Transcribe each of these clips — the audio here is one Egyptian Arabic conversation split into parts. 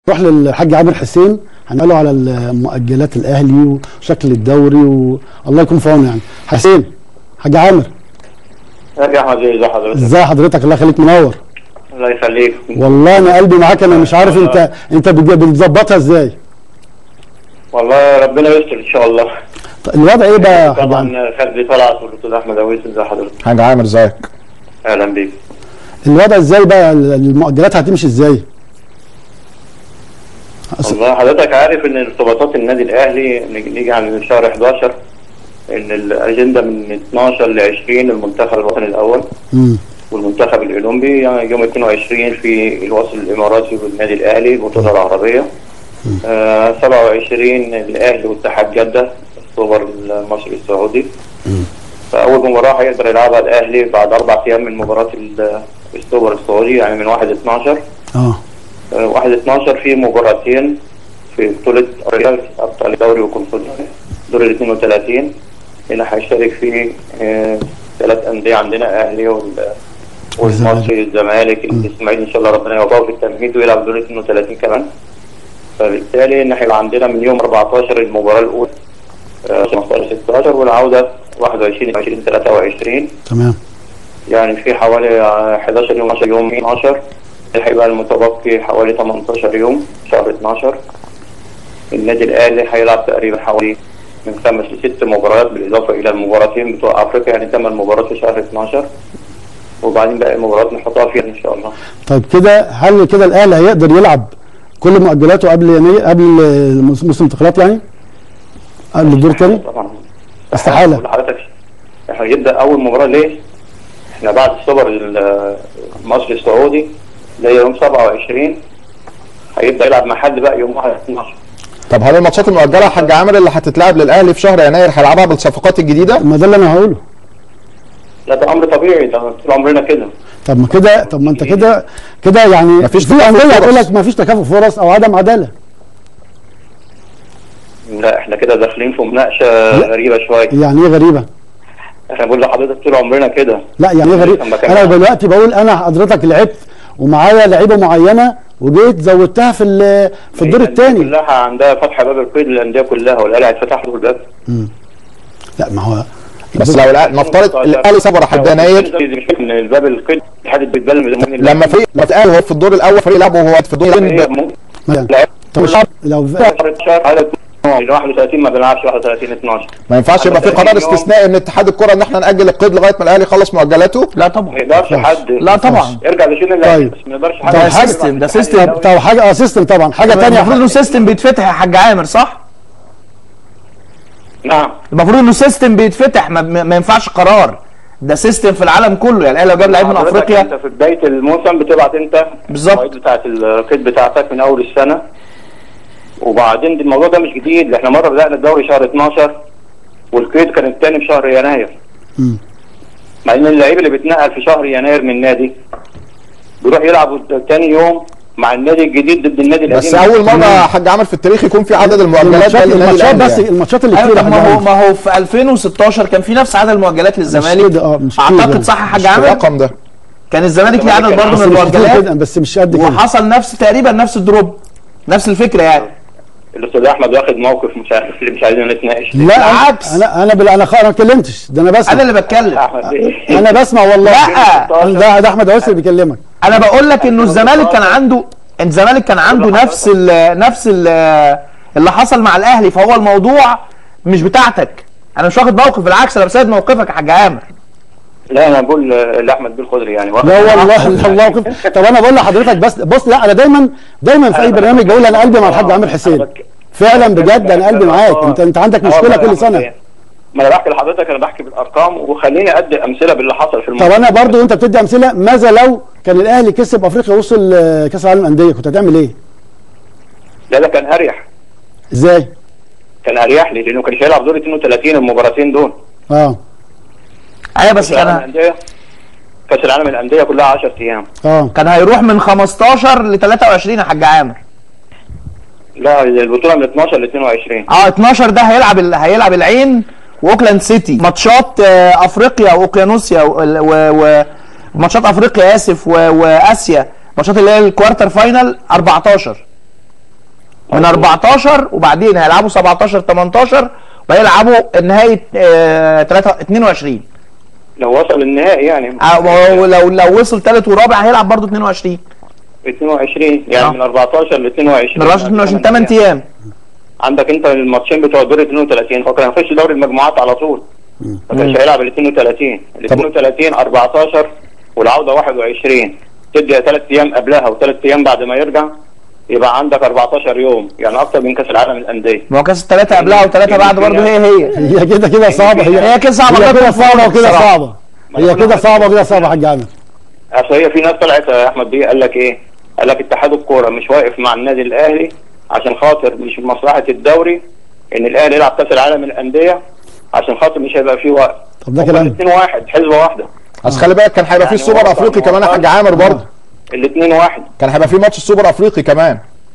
روح للحاج عامر حسين هنقله على مؤجلات الاهلي وشكل الدوري والله يكون في عونه يعني حسين حاج عامر يا احمد ازي حضرتك ازي حضرتك الله يخليك منور الله يخليك والله انا قلبي معاك انا مش عارف انت انت بتج- بتظبطها ازاي والله ربنا يستر ان شاء الله طيب الوضع ايه بقى يا حاج عامر؟ طبعا خالد طلعت والاستاذ احمد اويس ازي حضرتك حاج عامر ازيك اهلا بيك الوضع ازاي بقى المؤجلات هتمشي ازاي أص- والله حضرتك عارف ان ارتباطات النادي الاهلي نيجي نيجي عن شهر 11 ان الاجنده من 12 ل 20 المنتخب الوطني الاول مم. والمنتخب الاولمبي يعني يوم 22 في الوصل الاماراتي والنادي الاهلي البطوله العربيه آه 27 الاهلي واتحاد جده السوبر المصري السعودي فاول مباراه هيقدر يلعبها الاهلي بعد اربع ايام من مباراه ال- السوبر السعودي يعني من 1 12 اه آه، 1 12 في مباراتين في بطوله افريقيا ابطال الدوري والكونفدراليه دور ال 32 هنا هيشارك فيه آه، ثلاث انديه عندنا اهلي وال- والمصري الزمالك الاسماعيلي ان شاء الله ربنا يوفقه في التمهيد ويلعب دور 32 كمان فبالتالي ان هيبقى عندنا من يوم 14 المباراه الاولى آه، 15 16 والعوده 21 20 23 تمام يعني في حوالي آه، 11 يوم 10 يوم 12 هيبقى المتبقي حوالي 18 يوم شهر 12 النادي الاهلي هيلعب تقريبا حوالي من خمس لست مباريات بالاضافه الى المباراتين بتوع افريقيا يعني ثمان مباريات في شهر 12ر وبعدين باقي المباريات نحطها فيها ان شاء الله طيب كده هل كده الاهلي هيقدر يلعب كل مؤجلاته قبل يناير قبل موسم موسم الانتقالات يعني؟ قبل الدور الثاني؟ طبعا استحالة. بقول لحضرتك احنا هيبدا اول مباراه ليه؟ احنا بعد السوبر ال- المصري السعودي اللي هي يوم 27 هيبدا يلعب مع حد بقى يوم 1 12 طب هل الماتشات المؤجله يا حاج عامر اللي هتتلعب للاهلي في شهر يناير هيلعبها بالصفقات الجديده ما ده اللي انا هقوله لا ده امر طبيعي ده طول عمرنا كده طب ما كده طب ما انت كده كده يعني مفيش في تكافؤ انديه هتقول فرص. لك ما فيش تكافؤ فرص او عدم عداله لا احنا كده داخلين في مناقشه لا. غريبه شويه يعني ايه غريبه؟ احنا بقول لحضرتك طول عمرنا كده لا يعني ايه غريبه؟ لما كان- انا دلوقتي بقول انا حضرتك لعبت ومعايا لعيبه معينه وجيت زودتها في ال- في الدور الأندية الثاني كلها عندها فتح باب القيد للانديه كلها والاهلي هيتفتح له الباب لا ما هو بس لو الأهلي- نفترض الاهلي سافر لحد يناير مش ان الباب القيد الاتحاد بيتبلم لما فريق لما اتقال هو في الدور الاول فريق لعبه وهو في الدور الثاني مثلا لا طب لو شهر عدد 31 ما بنلعبش 31 12 ما ينفعش يبقى في قرار استثنائي من اتحاد الكره ان احنا ناجل القيد لغايه ما الاهلي يخلص مؤجلاته لا ما طبعا يقدرش حد لا طبعا يرجع لشيل اللي طيب. بس ما يقدرش طب حد ده حاجة- سيستم ده سيستم طب طب حاجه اه سيستم طبعا حاجه المفروض انه ثانيه سيستم بيتفتح يا حاج عامر صح؟ نعم المفروض انه سيستم بيتفتح ما, ما ما ينفعش قرار ده سيستم في العالم كله يعني الاهلي لو جاب لعيب من حضرتك افريقيا انت في بدايه الموسم بتبعت انت بالظبط. المواعيد بتاعت القيد بتاعتك من اول السنه وبعدين الموضوع ده مش جديد احنا مره بدانا الدوري شهر 12 والقيد كان الثاني في شهر يناير مم. مع ان اللعيب اللي بيتنقل في شهر يناير من النادي بيروح يلعب ثاني يوم مع النادي الجديد ضد النادي القديم بس اول مره يا حاج عامر في التاريخ يكون في عدد المؤجلات ده الماتشات للنادي الماتشات الاهلي بس يعني. الماتشات اللي ايوه كتير طب ما هو ما هو في 2016 كان في نفس عدد المؤجلات للزمالك كده، اه، مش كده. اعتقد صح يا حاج مش عامر الرقم ده كان الزمالك ليه عدد كان برضه بس من مش كتير المؤجلات كده بس مش قد كده وحصل نفس تقريبا نفس الدروب نفس الفكره يعني الاستاذ احمد واخد موقف مش عارف اللي مش عايزين نتناقش لا بالعكس. انا انا بال- انا خ- انا ما اتكلمتش ده انا بسمع انا اللي بتكلم احمد ايه انا بسمع والله لا. ده ده احمد عويس اللي بيكلمك انا بقول لك انه الزمالك كان عنده الزمالك كان عنده نفس ال نفس ال اللي حصل مع الاهلي فهو الموضوع مش بتاعتك انا مش واخد موقف بالعكس انا بساعد موقفك يا حاج عامر لا انا بقول آه، لاحمد بالخضري يعني واخد لا والله لا والله وقف طب انا بقول لحضرتك بس بص لا انا دايما دايما في اي برنامج بقول انا قلبي مع الحاج عامر حسين فعلا بجد انا قلبي معاك انت انت عندك مشكله كل سنه ما انا بحكي لحضرتك انا بحكي بالارقام وخليني ادي امثله باللي حصل في طب الموضوع انا برضو انت بتدي امثله ماذا لو كان الاهلي كسب افريقيا وصل آه، كاس العالم للانديه كنت هتعمل ايه؟ لا ده كان اريح ازاي؟ كان اريح لي لانه كان هيلعب دور 32 المباراتين دول اه ايوه بس كاس العالم كان للانديه كاس العالم للانديه كلها 10 ايام اه كان هيروح من 15 ل 23 يا حاج عامر لا البطوله من 12 ل 22 اه 12 ده هيلعب ال... هيلعب العين واوكلاند سيتي ماتشات آه، افريقيا واوقيانوسيا و... و... و... ماتشات افريقيا اسف و... واسيا ماتشات اللي هي الكوارتر فاينل 14 من 14 وبعدين هيلعبوا 17 18 وهيلعبوا النهائي آه 3 22 لو وصل النهائي يعني آه، ولو لو وصل ثالث ورابع هيلعب برضه 22 22 يعني آه. من 14 ل 22 من 14 22 8 ايام عندك انت الماتشين بتوع دور 32 هو كان هيخش دوري المجموعات على طول ما كانش هيلعب ال 32 ال 32 14 والعوده 21 تدي ثلاث ايام قبلها وثلاث ايام بعد ما يرجع يبقى عندك 14 يوم يعني اكتر من كاس العالم للانديه ما هو كاس الثلاثه قبلها وثلاثه بعد برضه هي هي هي كده كده صعبه هي هي كده صعبه هي كده صعبه وكده بصراحة. صعبه هي كده صعبه وكده صعبه يا حاج عامر اصل هي في ناس طلعت يا احمد بيه قال لك ايه؟ قال لك اتحاد الكوره مش واقف مع النادي الاهلي عشان خاطر مش في مصلحه الدوري ان الاهلي يلعب كاس العالم للانديه عشان خاطر مش هيبقى فيه وقت طب ده كلام. الاثنين واحد حزبه واحده بس خلي بالك كان هيبقى في يعني السوبر هو افريقي طبعاً كمان يا هو حاج عامر برضه الاثنين واحد كان هيبقى في ماتش السوبر افريقي كمان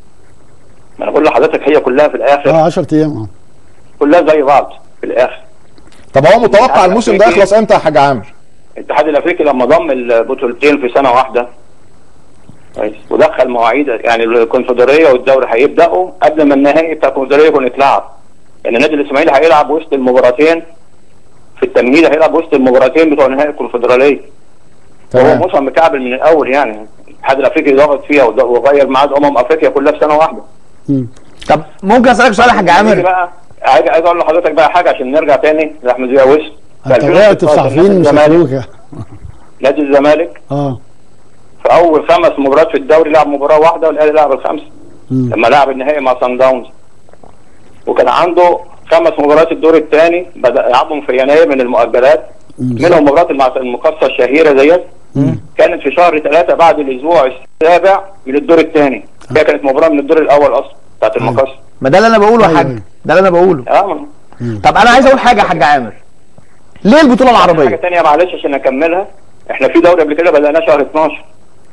ما انا بقول لحضرتك هي كلها في الاخر اه 10 ايام اه كلها زي بعض في الاخر طب هو متوقع الموسم ده يخلص امتى يا حاج عامر؟ الاتحاد الافريقي لما ضم البطولتين في سنه واحده كويس ودخل مواعيد يعني الكونفدراليه والدوري هيبداوا قبل ما النهائي بتاع الكونفدراليه يكون اتلعب لان النادي الاسماعيلي هيلعب وسط المباراتين في التمهيد هيلعب وسط المباراتين بتوع نهائي الكونفدراليه هو تمام موسم مكعبل من الاول يعني الاتحاد الافريقي ضغط فيها وض- وغير ميعاد امم افريقيا كلها في سنه واحده مم. طب ممكن اسالك سؤال يا حاج نيجي عامر بقى عايز عايز اقول لحضرتك بقى حاجه عشان نرجع تاني لاحمد زياد وش انت وقعت في صحفيين مش هيخلوك نادي الزمالك اه في اول خمس مباريات في الدوري لعب مباراه واحده والاهلي لعب الخمسه مم. لما لعب النهائي مع سان داونز وكان عنده خمس مباريات الدور الثاني بدا يلعبهم في يناير من المؤجلات مم. منهم مباراه المع- المقصه الشهيره ديت كانت في شهر ثلاثة بعد الاسبوع السابع من الدور الثاني هي كانت مباراه من الدور الاول اصلا بتاعت المقصه ما ده اللي انا بقوله يا أيوة، حاج أيوة. ده اللي انا بقوله اه طب انا عايز اقول حاجه يا حاج عامر ليه البطوله حاجه العربيه ثانيه معلش عشان اكملها احنا في دوري قبل كده بدأناه شهر 12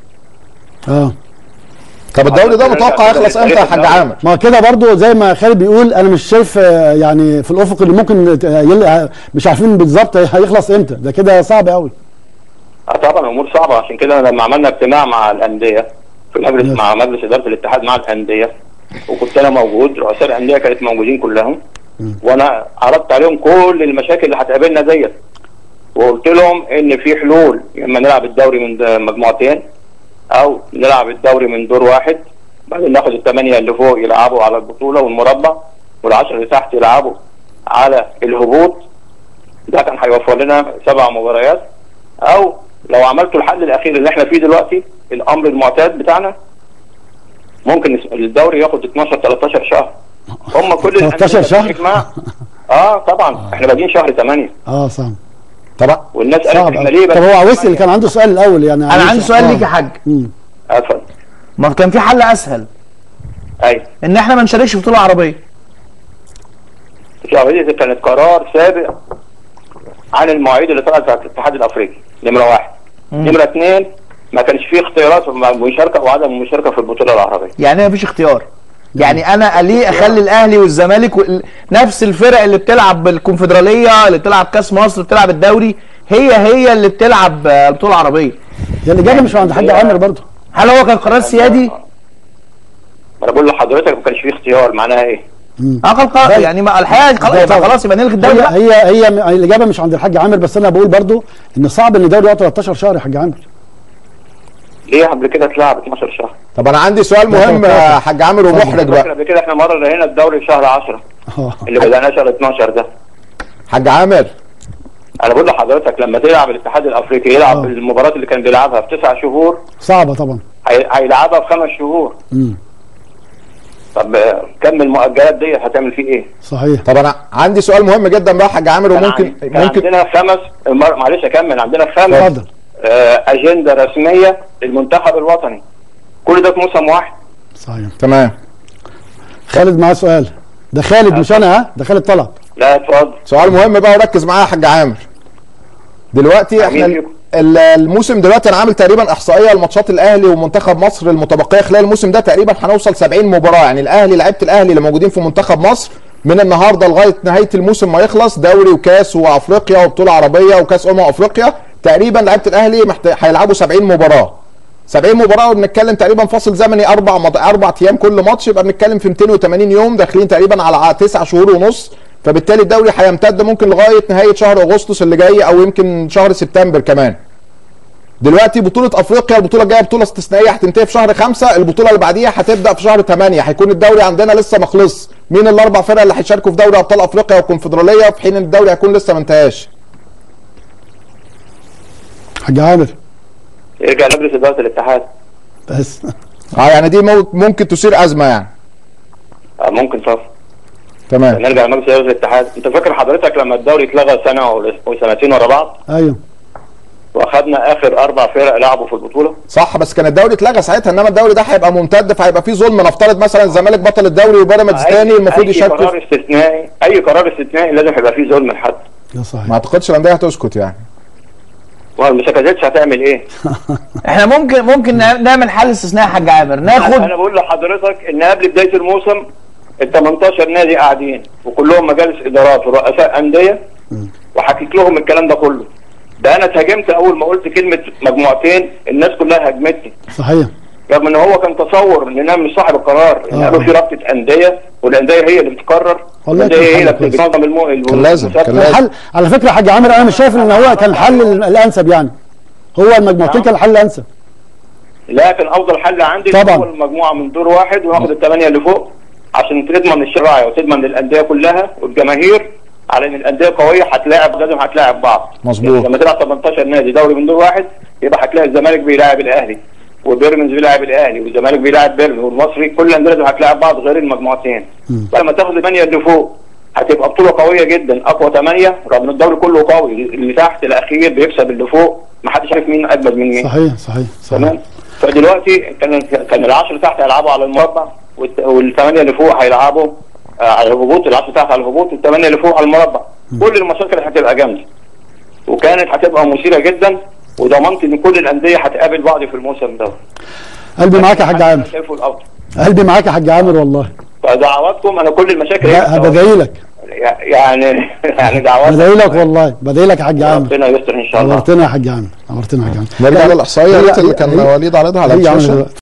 اه طب الدوري ده متوقع يخلص امتى يا حاج عامر؟ ما كده برضو زي ما خالد بيقول انا مش شايف آه، يعني في الافق اللي ممكن ت- يل- مش عارفين بالظبط هيخلص امتى ده كده صعب قوي اه طبعا امور صعبه عشان كده لما عملنا اجتماع مع الانديه في مجلس ماشي. مع مجلس اداره الاتحاد مع الانديه وكنت انا موجود رؤساء الانديه كانت موجودين كلهم وانا عرضت عليهم كل المشاكل اللي هتقابلنا ديت وقلت لهم ان في حلول يا اما نلعب الدوري من د- مجموعتين او نلعب الدوري من دور واحد بعدين ناخد الثمانيه اللي فوق يلعبوا على البطوله والمربع والعشره اللي تحت يلعبوا على الهبوط ده كان هيوفر لنا سبع مباريات او لو عملتوا الحل الاخير اللي احنا فيه دلوقتي الامر المعتاد بتاعنا ممكن الس- الدوري ياخد 12 13 شهر هم كل 13 شهر؟ الاجماع اه طبعا احنا بادئين شهر 8 اه صعب طب والناس قالت صعب احنا أوي. ليه طب هو عويس اللي كان عنده سؤال الاول يعني انا عويس- عندي سؤال آه. ليك يا حاج مم. اتفضل ما كان في حل اسهل ايوه ان احنا ما نشاركش في بطوله عربيه الشهرية كانت قرار سابق عن المواعيد اللي طلعت بتاعت الاتحاد الافريقي نمره واحد نمره اثنين ما كانش فيه اختيارات في المشاركه وعدم المشاركه في البطوله العربيه يعني ما فيش اختيار يعني انا ليه اخلي الاهلي والزمالك وال- نفس الفرق اللي بتلعب بالكونفدراليه اللي بتلعب كاس مصر اللي بتلعب الدوري هي هي اللي بتلعب آه، البطوله العربيه هي الاجابه مش عند حاج عامر برضو هل هو كان قرار سيادي ما انا بقول لحضرتك ما كانش فيه اختيار معناها ايه؟ اه كان قرار بل- يعني ما الحقيقه خلاص ده يبقى طبعا. خلاص يبقى نلغي الدوري هي بقى هي هي الاجابه مش عند الحاج عامر بس انا بقول برضو ان صعب ان الدوري يقعد 13 شهر يا حاج عامر ليه قبل كده اتلعب 12 شهر؟ طب انا عندي سؤال مهم يا حاج عامر ومحرج فاكر بقى قبل كده احنا مره نهينا الدوري في شهر 10 اه اللي بدأناه شهر 12 ده حاج عامر انا بقول لحضرتك لما تلعب الاتحاد الافريقي يلعب آه. المباراه اللي كان بيلعبها في تسع شهور صعبه طبعا هي- هيلعبها في خمس شهور مم. طب آه، كم المؤجلات دي هتعمل فيه ايه؟ صحيح طب انا عندي سؤال مهم جدا بقى يا حاج عامر كان وممكن عن- كان ممكن عندنا خمس مر- معلش اكمل عندنا خمس اتفضل آه، اجنده رسميه للمنتخب الوطني كل ده في موسم واحد صحيح تمام خالد معاه سؤال ده خالد مش انا ها ده خالد طلعت لا اتفضل سؤال مهم بقى وركز معايا يا حاج عامر دلوقتي احنا مين فيكم؟ ال- الموسم دلوقتي انا عامل تقريبا احصائيه لماتشات الاهلي ومنتخب مصر المتبقيه خلال الموسم ده تقريبا هنوصل 70 مباراه يعني الاهلي لعيبه الاهلي اللي موجودين في منتخب مصر من النهارده لغايه نهايه الموسم ما يخلص دوري وكاس وافريقيا وبطوله عربيه وكاس امم افريقيا تقريبا لعيبه الاهلي محت... هيلعبوا 70 مباراه 70 مباراه وبنتكلم تقريبا فاصل زمني اربع مط... اربع ايام كل ماتش يبقى بنتكلم في 280 يوم داخلين تقريبا على تسع شهور ونص فبالتالي الدوري هيمتد ممكن لغايه نهايه شهر اغسطس اللي جاي او يمكن شهر سبتمبر كمان دلوقتي بطولة افريقيا البطولة الجاية بطولة استثنائية هتنتهي في شهر خمسة البطولة اللي بعديها هتبدأ في شهر 8 هيكون الدوري عندنا لسه ما خلصش مين الاربع فرق اللي هيشاركوا في دوري ابطال افريقيا والكونفدرالية في حين ان الدوري هيكون لسه ما انتهاش حاج عامر يرجع نجلس اداره الاتحاد بس اه يعني دي مو- ممكن تثير ازمة يعني آه، ممكن طبعا تمام نرجع لمجلس اداره الاتحاد انت فاكر حضرتك لما الدوري اتلغى سنه ولا- وسنتين ورا بعض ايوه واخدنا اخر اربع فرق لعبوا في البطوله صح بس كان الدوري اتلغى ساعتها انما الدوري ده هيبقى ممتد فهيبقى فيه ظلم نفترض مثلا الزمالك بطل الدوري وبيراميدز تاني المفروض اي يشاركوا قرار استثنائي اي قرار استثنائي لازم هيبقى فيه ظلم لحد ده صحيح ما اعتقدش الانديه هتسكت يعني ومش سكتتش هتعمل ايه؟ احنا ممكن ممكن نعمل حل استثنائي يا حاج عامر ناخد انا بقول لحضرتك ان قبل بدايه الموسم ال 18 نادي قاعدين وكلهم مجالس ادارات ورؤساء انديه وحكيت لهم الكلام ده كله ده انا اتهاجمت اول ما قلت كلمه مجموعتين الناس كلها هاجمتني صحيح رغم ان هو كان تصور ان انا مش صاحب القرار ان آه. قالوا في رابطه انديه والانديه هي اللي بتقرر والله والانديه كان هي اللي حل كويس. بتنظم المو... كان لازم، كان لازم. الحل على فكره يا حاج عامر انا مش شايف ان هو كان الحل الانسب يعني هو المجموعتين كان الحل الانسب لكن افضل حل عندي طبعاً. هو المجموعه من دور واحد وناخد الثمانيه اللي فوق عشان تضمن الشراعي وتضمن للانديه كلها والجماهير على ان الانديه قويه هتلاعب لازم هتلاعب بعض مظبوط. يعني لما تلعب 18 نادي دوري من دور واحد يبقى هتلاقي الزمالك بيلاعب الاهلي وبيراميدز بيلاعب الاهلي والزمالك بيلاعب بيراميدز والمصري كل الانديه لازم هتلاعب بعض غير المجموعتين لما تاخد الثمانيه اللي فوق هتبقى بطوله قويه جدا اقوى ثمانيه رغم ان الدوري كله قوي اللي تحت الاخير بيكسب اللي فوق ما حدش عارف مين اجمد من مين صحيح صحيح صحيح تمام فدلوقتي كان كان العشرة تحت هيلعبوا على المربع والت- والثمانية اللي فوق هيلعبوا آه، على الهبوط العشرة تحت على الهبوط والثمانية اللي فوق على المربع كل المشاكل هتبقى جامدة وكانت هتبقى مثيرة جدا وضمنت ان كل الأندية هتقابل بعض في الموسم ده قلبي معاك يا حاج عامر شايفه الأفضل قلبي معاك يا حاج عامر والله فدعواتكم انا كل المشاكل لا هي بدعي لك يعني يعني دعوات بدعي لك والله بدعي لك يا حاج عامر ربنا يستر ان شاء الله نورتنا يا حاج عامر نورتنا يا حاج عامر نرجع لا، للاحصائيه هي- اللي كان هي- وليد عارضها على هي عاملة الشاشه دلوقتي.